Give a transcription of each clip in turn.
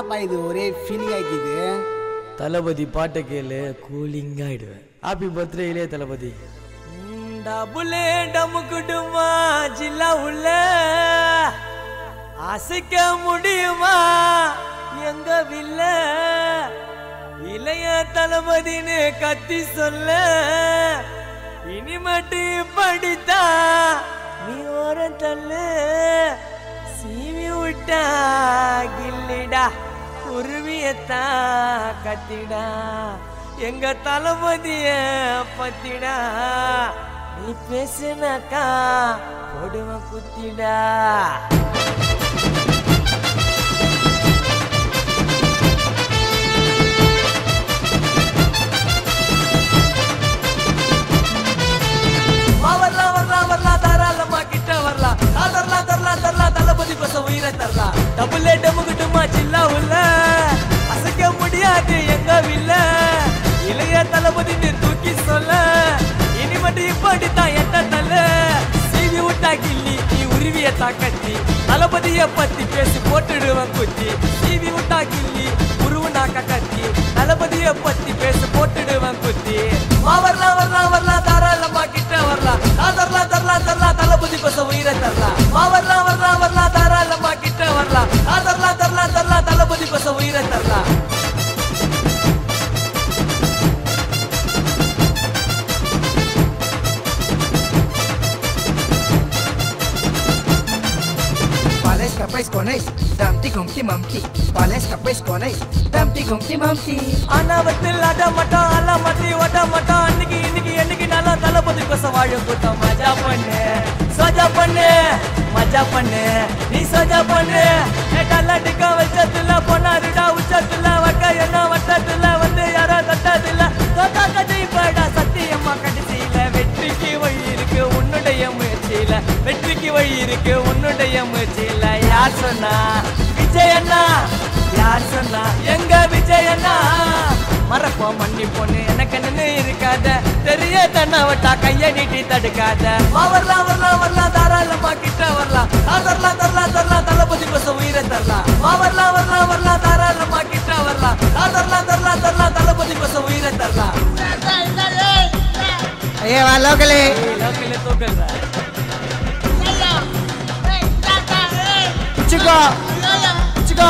என்னப்பா இது ஒரே ஃபீலிங் ஆக்கிது தளபதி பாட்டை கேளு கூலிங் ஆயிடுவேன் ஹாப்பி பர்த்டே இளைய தளபதி டபுளே டமுக்குடுமா ஜில்லா உள்ள அசைக்க முடியுமா எங்க வில்ல இளைய தளபதின்னு கத்தி சொல்ல இனிமட்டு படித்தா நீ ஓரம் தள்ளு சீவி விட்டா கில்லிடா உருவியத்தா கத்திடா எங்க தளபதிய பத்திடா நீ பேசுனாக்கா போடுவ குத்திடா வா வரலாம் வரலாம் வரலாம் தாராளமா கிட்ட வரலாம் ஆ தரலாம் தரலாம் தரலாம் தளபதி பச உயிரை தரலாம் டபுள் டமுகிட்டுமா சில்லா உள்ள அசைக்க முடியாது எங்க வில்ல இளைய தளபதி நீ தூக்கி சொல்ல இனி மட்டும் இப்படி தான் எட்ட தள்ள சீவி விட்டா கிள்ளி நீ உருவிய தாக்கத்தி தளபதிய பத்தி பேசி போட்டுடுவேன் குத்தி சீவி விட்டா கிள்ளி உருவுனாக்க கத்தி தளபதிய பத்தி பேசி போட்டுடுவேன் குத்தி வா வரலாம் வரலாம் வரலாம் தாராளமா கிட்ட வரலாம் ஆ தரலாம் தரலாம் தரலாம் தளபதி பச உயிரை தரலாம் வா வரலாம் வரலாம் வரலாம் தாராளமா கிட்ட வரலாம் ஆ தரலாம் தரலாம் தரலாம் தளபதி பச உயிரை தரலாம் Palestra pais coneix, Dumpty Gumpty Mumpty. Palestra pais coneix, Dumpty Gumpty Mumpty. அனாவத்தில் அட மாட்டோம் அல்ல மாட்டி ஒட்ட மாட்டோம் அன்னைக்கு இன்னைக்கு என்னைக்கு நல்லா தளபதி கொச வாழும் கூட்டம் மஜா பண்ணு சோஜா பண்ணு மஜா பண்ணு நீ சோஜா பண்ணு டல்லாட்டிக்க வச்சத்துல பொண்ணாருடா உச்சத்துல வட்ட என்ன வட்டத்துல வந்து யாரோ தட்டதில்ல தோத்தா கதை படா சத்தியம்மா கடைசியில வெற்றிக்கு வழி இருக்கு உன்னுடைய முயற்சியில வெற்றிக்கு வழி இருக்கு உன்னுடைய முயற்சியில யார் சொன்னா விஜய் அண்ணா யார் சொன்னா எங்க விஜய் அண்ணா மறப்போம் மன்னி பொண்ணு எனக்கு நின்று இருக்காத தெரிய தன்னவட்டா கைய நீட்டி தடுக்காத வா வரலாம் வரலாம் வரலாம் தாராளமா கிட்ட வரலாம் ஆ தரலாம் தரலாம் தரலாம் தளபதி பச உயிரை தரலாம் வா வரலாம் வரலாம் வரலாம் தாராளமா கிட்ட வரலாம் ஆ தரலாம் தரலாம் தரலாம் தளபதி பச உயிரை தரலாம் ஐயா வா லோக்கலே லோக்கல்ல தூக்கல்ற பிச்சுக்கோ பிச்சுக்கோ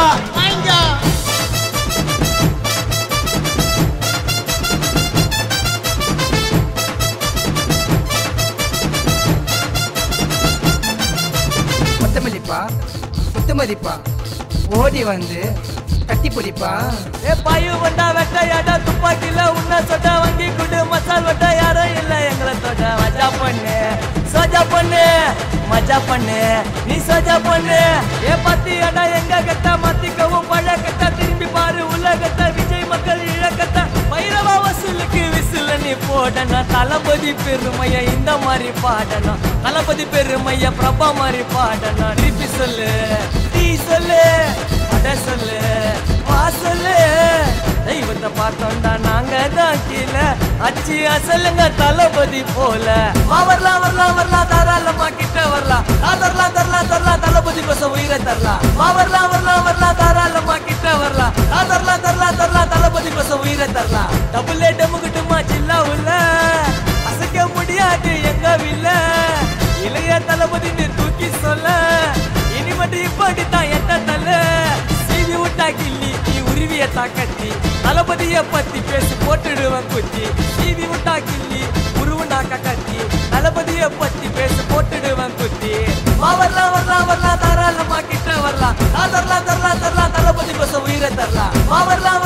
கொத்தமல்லிப்பா கொத்தமல்லிப்பா ஓடி வந்து கட்டி பிடிப்பா ஏ பாயு வண்டா வெட்டையாடா துப்பாக்கில உன்ன சொட்ட வாங்கி குடு மசால் வட்ட யாரும் இல்ல எங்களை தொட்ட மஜா பண்ணு சோஜா பண்ணு மஜா பண்ணு நீ சோஜா பண்ணு ஏ பத்தியாடா எங்க கட்ட மாத்திக்கவும் பழக்கத்த திரும்பி பாரு உலகத்த விஜய் மக்கள் இழக்கத்த பைரவா வசூலுக்கு விசில நீ போடணும் தளபதி பெருமைய இந்த மாதிரி பாடணும் தளபதி பெருமைய பிரபா மாதிரி பாடணும் திருப்பி சொல்லு நீ சொல்லு அட சொல்லு வா சொல்லு தெய்வத்தை பார்த்தோம்டா நாங்க தான் கீழே அச்சி அசலுங்க தளபதி போல வா வரலாம் வரலாம் வரலாம் தாராளமா கிட்ட வரலாம் ஆ தரலாம் தரலாம் தரலாம் தளபதி பச உயிரை தரலாம் வா வரலாம் வரலாம் வரலாம் தாராளமா கிட்ட வரலாம் ஆ தரலாம் தரலாம் தரலாம் தளபதி பச உயிரை தரலாம் டபுள் டமுகிட்டுமா சில்லா உள்ள அசைக்க முடியாது எங்க வில்ல இளைய தளபதின்னு தூக்கி சொல்ல இனி மட்டும் இப்படி தான் எட்ட தள்ள சீவி விட்டா கிள்ளி நீ உருவிய தாக்கத்தி தளபதிய பத்தி பேசி போட்டுடுவேன் குத்தி சீவி விட்டா கிள்ளி உருவுனாக்க கத்தி தளபதிய பத்தி பேசி போட்டுடுவேன் குத்தி வா வரலாம் வரலாம் வரலாம் தாராளமா கிட்ட வரலாம் ஆ தரலாம் தரலாம் தரலாம் தளபதி பச உயிரை தரலாம் வா வரலாம்